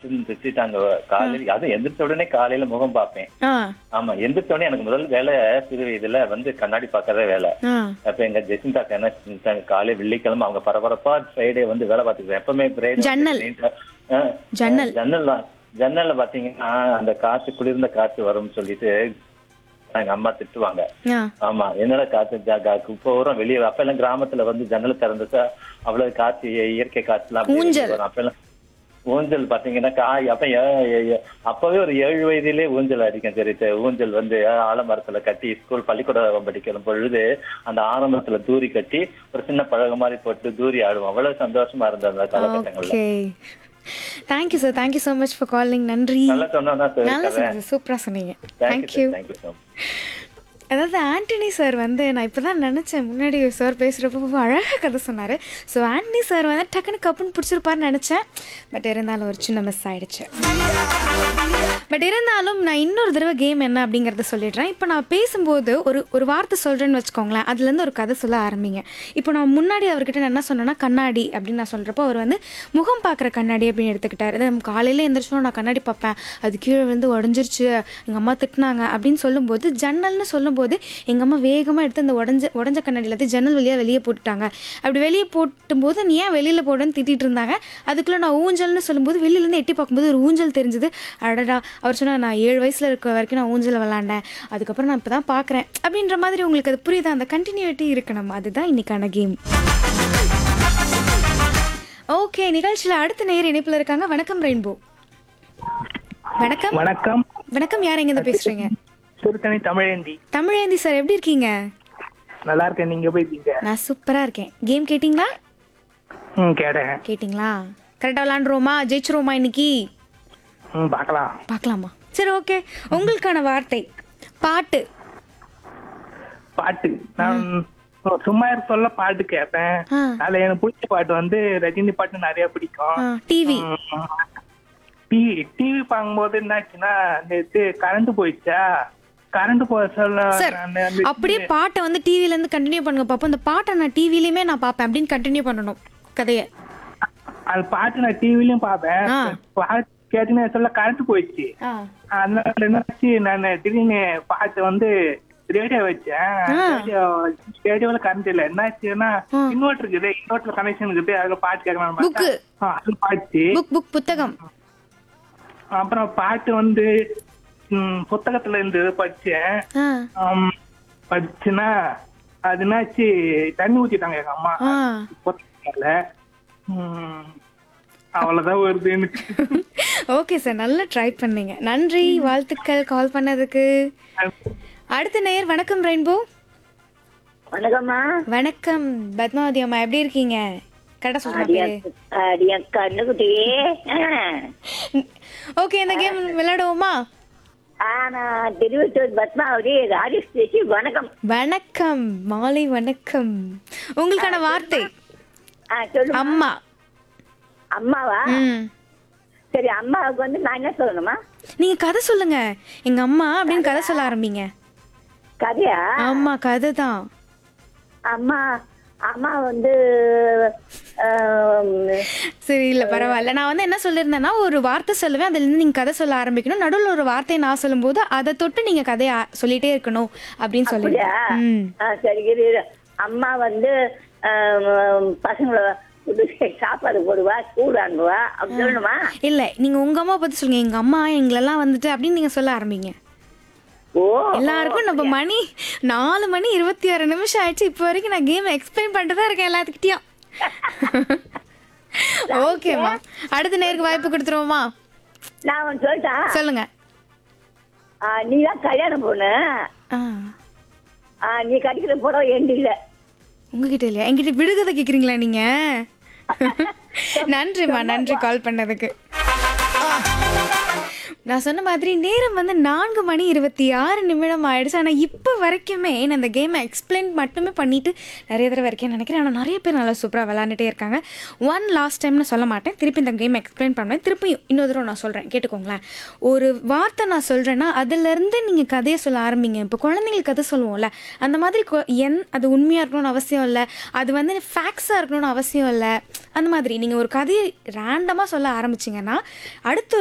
திட்டாங்க காலையில அதுவும் எந்திரிச்ச உடனே காலையில முகம் பார்ப்பேன் ஆ ஆமா எந்திரிச்ச உடனே எனக்கு முதல் வேலை சிறு இதுல வந்து கண்ணாடி பாக்கறதே வேலை ஆ அப்ப எங்க ஜெசிந்தா என்ன செஞ்சுட்டாங்க காலை வெள்ளிக்கிழமை அவங்க பரபரப்பா ஃப்ரைடே வந்து வேலை பார்த்துக்கிறேன் எப்பவுமே Friday ஜன்னல். ஆ, ஜன்னல். ஜன்னல் தான் ஜன்னல்ல பாத்தீங்கன்னா அந்த காத்து குளிர்ந்த காத்து வரும்னு சொல்லிட்டு எங்க அம்மா திட்டுவாங்க ஆ ஆமா என்னடா காத்து ஜா- கா- குப்பை வரும் வெளியே அப்ப எல்லாம் கிராமத்துல வந்து ஜன்னல் திறந்துட்டா அவ்வளவு காத்து இய- இயற்கை காத்துலாம் அப்படியே ஊஞ்சல். வெளிய வரும். அப்ப எல்லாம் ஊஞ்சல் பாத்தீங்கன்னா காய் அப்ப ஏ- ஏ- ஏ- அப்பவே ஒரு ஏழு வயதிலே ஊஞ்சல் அடிக்கும் சரி சரி, ஊஞ்சல் வந்து ஆலமரத்துல கட்டி ஸ்கூல் பள்ளிக்கூடம் படிக்கிற பொழுது அந்த ஆரம்பத்துல தூரி கட்டி ஒரு சின்ன பழகு மாதிரி போட்டு தூரி ஆடுவோம் அவ்வளவு சந்தோஷமா இருந்தது அந்த காலகட்டங்கள்ல okay thank you sir thank you so much for calling நன்றி நல்லா சொன்னா நல்லா சார் சொன்னீங்க சூப்பராக சொன்னீங்க தேங்க்யூ தேங்க்யூ தேங்க்யூ ஸோ அதாவது ஆண்டனி சார் வந்து நான் இப்போ தான் நினச்சேன் முன்னாடி சார் பேசுகிறப்போ அழகாக கதை சொன்னார் ஸோ ஆண்டனி சார் வந்து டக்குன்னு கப்புன்னு பிடிச்சிருப்பாருன்னு நினச்சேன் பட் இருந்தாலும் ஒரு சின்ன மிஸ் ஆயிடுச்சு பட் இருந்தாலும் நான் இன்னொரு தடவை கேம் என்ன அப்படிங்கிறத சொல்லிடுறேன் இப்போ நான் பேசும்போது ஒரு ஒரு வார்த்தை சொல்கிறேன்னு வச்சுக்கோங்களேன் அதுலேருந்து ஒரு கதை சொல்ல ஆரம்பிங்க இப்போ நான் முன்னாடி அவர்கிட்ட நான் என்ன சொன்னேன்னா கண்ணாடி அப்படின்னு நான் சொல்கிறப்போ அவர் வந்து முகம் பார்க்குற கண்ணாடி அப்படின்னு எடுத்துக்கிட்டார் இது காலையில் எழுந்திரிச்சோம் நான் கண்ணாடி பார்ப்பேன் அது கீழே விழுந்து உடஞ்சிருச்சு எங்கள் அம்மா திட்டினாங்க அப்படின்னு சொல்லும்போது ஜன்னல்னு சொல்லும்போது எங்கள் அம்மா வேகமாக எடுத்து அந்த உடஞ்ச உடஞ்ச கண்ணாடி எல்லாத்தையும் ஜன்னல் வழியாக வெளியே போட்டுட்டாங்க அப்படி வெளியே போட்டும்போது நீ ஏன் வெளியில் போடுன்னு திட்டிட்டு இருந்தாங்க அதுக்குள்ளே நான் ஊஞ்சல்னு சொல்லும்போது வெளியிலேருந்து எட்டி பார்க்கும்போது ஒரு ஊஞ்சல் தெரிஞ்சது அடடா அவர் சொன்னா நான் ஏழு வயசில் இருக்க வரைக்கும் நான் ஊஞ்சல் விளாண்டேன் அதுக்கப்புறம் நான் இப்போ தான் பார்க்குறேன் அப்படின்ற மாதிரி உங்களுக்கு அது புரியுதா அந்த கண்டினியூட்டி இருக்கணும் அதுதான் இன்னைக்கான கேம் ஓகே நிகழ்ச்சியில் அடுத்த நேர் இணைப்பில் இருக்காங்க வணக்கம் ரெயின்போ வணக்கம் வணக்கம் வணக்கம் யார் எங்கேருந்து பேசுறீங்க சுருக்கணி தமிழேந்தி தமிழேந்தி சார் எப்படி இருக்கீங்க நல்லா இருக்கேன் நீங்க எப்படி இருக்கீங்க நான் சூப்பரா இருக்கேன் கேம் கேட்டிங்களா ம் கேட்டேன் கேட்டிங்களா கரெக்டாக விளாண்டுருவோமா ஜெயிச்சிருவோமா இன்னைக்கு ம் பார்க்கலாம் பார்க்கலாமா சரி ஓகே உங்களுக்கான வார்த்தை பாட்டு பாட்டு நான் சும்மா இருக்க சொல்ல பாட்டு கேட்பேன் ஆ. அதுல எனக்கு பிடிச்ச பாட்டு வந்து ரஜினி பாட்டு நிறைய பிடிக்கும் டிவி டிவி டிவி பார்க்கும்போது என்னாச்சுன்னா நேற்று கரண்ட் போயிடுச்சா கரண்ட் போக சொல்ல சார் நான் வந்து- அப்படியே பாட்டை வந்து டிவில இருந்து கண்டினியூ பண்ணுங்க பாப்போம் இந்த பாட்டை நான் டிவிலையுமே நான் பார்ப்பேன் அப்படின்னு கண்டினியூ பண்ணணும் கதையை அது பாட்டு நான் டிவிலயும் பார்ப்பேன் ஆ. பாட்டு கேட்டுன்னு சொல்ல கரண்ட் போயிடுச்சு ஆ அதனால என்னாச்சு நான் திடீர்னு பாட்டு வந்து ரேடியோ வச்சேன் ரேடியோ ரேடியோல கரண்ட் இல்ல என்னாச்சுன்னா இன்வெர்டர் இருக்குது இன்வெர்டர் கனெக்ஷன் இருக்குது அதுல பாட்டு கேட்கலாம் Book. அது பாட்டு புக் புக் புத்தகம் அப்புறம் பாட்டு வந்து ம், புத்தகத்துல இருந்து படிச்சேன் ஆ ஆம், படிச்சுன்னா அது என்னாச்சு தண்ணி ஊத்திட்டாங்க எங்க அம்மா ஆ புத்தகத்துல ம், அவ்வளவுதான் வருது எனக்கு ஓகே சார் நல்லா ட்ரை பண்ணீங்க நன்றி வாழ்த்துக்கள் கால் பண்ணதுக்கு அடுத்த நேர் வணக்கம் ரெயின்போ வணக்கம்மா வணக்கம் பத்மாவதி அம்மா எப்படி இருக்கீங்க கரெக்டாக சொல்றேன் அடியா பேரு அடியா கண்ணுக்குட்டியே ஓகே இந்த கேம் விளையாடுவோமா ஆ நான் திருவத்தூர் பத்மாவதி ராஜேஷ் பேசி வணக்கம் வணக்கம் மாலை வணக்கம் உங்களுக்கான வார்த்தை ஆ சொல்லு அம்மா அம்மாவா ம் சரி அம்மாவுக்கு வந்து நான் என்ன சொல்லணுமா நீங்க கதை சொல்லுங்க எங்க அம்மா அப்படின்னு கதை சொல்ல ஆரம்பிங்க கதையா ஆமா கதை தான் அம்மா அம்மா வந்து ஆம், சரி இல்ல பரவாயில்ல நான் வந்து என்ன சொல்லியிருந்தேன்னா ஒரு வார்த்தை சொல்லுவேன் அதுல இருந்து நீங்க கதை சொல்ல ஆரம்பிக்கணும் நடுவில் ஒரு வார்த்தையை நான் சொல்லும்போது அதை தொட்டு நீங்க கதையை ஆ- சொல்லிட்டே இருக்கணும் அப்படின்னு அப்படியா சொல்லிடுறேன் ம் ஆ, சரி இரு, இரு. அம்மா வந்து ஆம், பசங்களை புது சாப்பாடு போடுவா ஸ்கூல் அனுப்புவா அப்படி சொல்லணுமா இல்ல நீங்க உங்க அம்மா பத்தி சொல்லுங்க எங்க அம்மா எங்களெல்லாம் வந்துட்டு அப்படின்னு நீங்க சொல்ல ஆரம்பிங்க ஓ எல்லாருக்கும் நம்ம மணி நாலு மணி இருபத்தி ஆறு நிமிஷம் ஆயிடுச்சு இப்போ வரைக்கும் நான் கேம் எக்ஸ்பிளைன் பண்ணிட்டு தான் இருக்கேன் எல்லாத்துக்கிட்டையும் ஓகேம்மா அடுத்த நேருக்கு வாய்ப்பு கொடுத்துருவோமா நான் ஒன்று சொல்லிட்டா சொல்லுங்க நீ தான் கல்யாணம் பொண்ணு ஆ ஆ, நீ கட்டிக்கிற புடவை எண்டு இல்லை உங்ககிட்ட இல்லையா என்கிட்ட விடுகதை கேக்குறீங்களா நீங்க நன்றிம்மா நன்றி கால் பண்ணதுக்கு நான் சொன்ன மாதிரி நேரம் வந்து நான்கு மணி இருபத்தி ஆறு நிமிடம் ஆயிடுச்சு ஆனால் இப்போ வரைக்குமே நான் இந்த கேமை எக்ஸ்பிளைன் மட்டுமே பண்ணிட்டு நிறைய தடவை இருக்கேன் நினைக்கிறேன் ஆனால் நிறைய பேர் நல்லா சூப்பராக விளாண்டுட்டே இருக்காங்க ஒன் லாஸ்ட் டைம்னு சொல்ல மாட்டேன் திருப்பி இந்த கேம் எக்ஸ்பிளைன் பண்ணுவேன் திருப்பியும் இன்னொரு தடவை நான் சொல்கிறேன் கேட்டுக்கோங்களேன் ஒரு வார்த்தை நான் சொல்கிறேன்னா அதுலேருந்து நீங்கள் கதையை சொல்ல ஆரம்பிங்க இப்போ குழந்தைங்களுக்கு கதை சொல்லுவோம்ல அந்த மாதிரி கொ- என் அது உண்மையாக இருக்கணும்னு அவசியம் இல்லை அது வந்து ஃபேக்ஸாக இருக்கணும்னு அவசியம் இல்லை அந்த மாதிரி நீங்கள் ஒரு கதையை ரேண்டமாக சொல்ல ஆரம்பிச்சிங்கன்னா அடுத்த